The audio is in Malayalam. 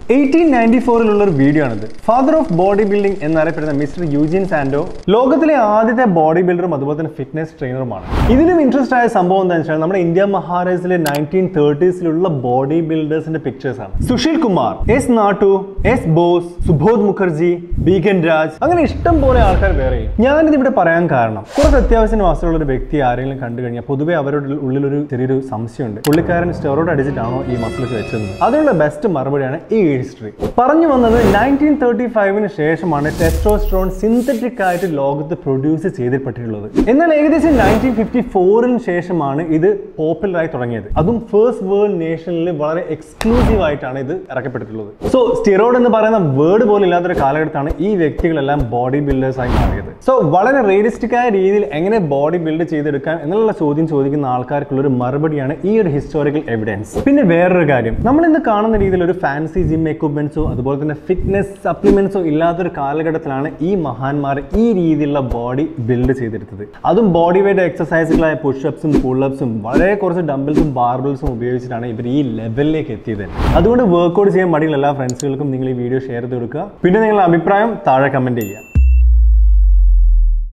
എയ്റ്റീൻ നയൻറ്റി ഫോറിലുള്ള ഒരു വീഡിയോ ആണിത് ഫാദർ ഓഫ് ബോഡി ബിൽഡിംഗ് എന്നറിയപ്പെടുന്ന മിസ്റ്റർ യൂജിൻ സാൻഡോ ലോകത്തിലെ ആദ്യത്തെ ബോഡി ബിൽഡറും അതുപോലെ തന്നെ ഫിറ്റ്നസ് ട്രെയിനറുമാണ് ഇതിലും ഇൻട്രസ്റ്റ് ആയ സംഭവം എന്താണെന്ന് വെച്ചാൽ നമ്മുടെ ഇന്ത്യ മഹാരാജ്യത്തിലെ നയൻറ്റീൻ തേർട്ടീസിലുള്ള ബോഡി ബിൽഡേഴ്സിന്റെ പിക്ചേഴ്സ് ആണ് സുശീൽ കുമാർ എസ് നാട്ടു എസ് ബോസ് സുബോധ് മുഖർജി ബീഗൻ രാജ് അങ്ങനെ ഇഷ്ടം പോലെ ആൾക്കാർ വേറെ ഞാനിത് ഇവിടെ പറയാൻ കാരണം കുറച്ച് അത്യാവശ്യം വസ്തുള്ള ഒരു വ്യക്തി ആരെങ്കിലും കണ്ടു കഴിഞ്ഞാൽ പൊതുവെ അവരുടെ ഉള്ളിലൊരു ചെറിയൊരു സംശയമുണ്ട് പുള്ളിക്കാരൻ സ്റ്റെറോയിഡ് അടിച്ചിട്ടാണോ ഈ മസിൽസ് വെച്ചത് അതിനുള്ള ബെസ്റ്റ് മറുപടിയാണ് ഈ ഹിസ്റ്ററി പറഞ്ഞു വന്നത് നയൻറ്റീൻ തേർട്ടി ഫൈവിന് ശേഷമാണ് ടെസ്ട്രോസ്ട്രോൺ സിന്തറ്റിക് ആയിട്ട് ലോകത്ത് പ്രൊഡ്യൂസ് ചെയ്തിപ്പെട്ടിട്ടുള്ളത് എന്നാൽ ഏകദേശം നയൻറ്റീൻ ഫിഫ്റ്റി ഫോറിന് ശേഷമാണ് ഇത് പോപ്പുലർ ആയി തുടങ്ങിയത് അതും ഫേസ്റ്റ് വേൾഡ് നേഷനിൽ വളരെ എക്സ്ക്ലൂസീവ് ആയിട്ടാണ് ഇത് ഇറക്കപ്പെട്ടിട്ടുള്ളത് സോ സ്റ്റിറോയിഡ് എന്ന് പറയുന്ന വേർഡ് പോലും ഇല്ലാത്തൊരു കാലഘട്ടത്താണ് ഈ വ്യക്തികളെല്ലാം ബോഡി ബിൽഡേഴ്സ് ആയി മാറിയത് സോ വളരെ റിയലിസ്റ്റിക് ആയ രീതിയിൽ എങ്ങനെ ബോഡി ബിൽഡ് ചെയ്തെടുക്കാൻ എന്നുള്ള ചോദ്യം ചോദിക്കുന്ന ആൾക്കാർക്കുള്ള ഒരു മറുപടിയാണ് ഈ ഒരു ഹിസ്റ്റോറിക്കൽ എവിഡൻസ് പിന്നെ വേറൊരു കാര്യം നമ്മൾ ഇന്ന് കാണുന്ന രീതിയിൽ ഒരു ഫാൻസി ജിം എക്യുപ്മെന്റ്സോ അതുപോലെ തന്നെ ഫിറ്റ്നസ് സപ്ലിമെന്റ്സോ ഇല്ലാത്തൊരു കാലഘട്ടത്തിലാണ് ഈ മഹാന്മാർ ഈ രീതിയിലുള്ള ബോഡി ബിൽഡ് ചെയ്തെടുത്തത് അതും ബോഡി വെയിറ്റ് എക്സസൈസുകളായ പുഷപ്സും പുള്ളപ്സും വളരെ കുറച്ച് ഡംബിൾസും ബാർബിൾസും ഉപയോഗിച്ചിട്ടാണ് ഇവർ ഈ ലെവലിലേക്ക് എത്തിയത് അതുകൊണ്ട് വർക്കൗട്ട് ചെയ്യാൻ മടിയുള്ള എല്ലാ ഫ്രണ്ട്സുകൾക്കും നിങ്ങൾ ഈ വീഡിയോ ഷെയർ ചെയ്ത് കൊടുക്കുക പിന്നെ നിങ്ങളുടെ അഭിപ്രായം താഴെ കമന്റ് ചെയ്യുക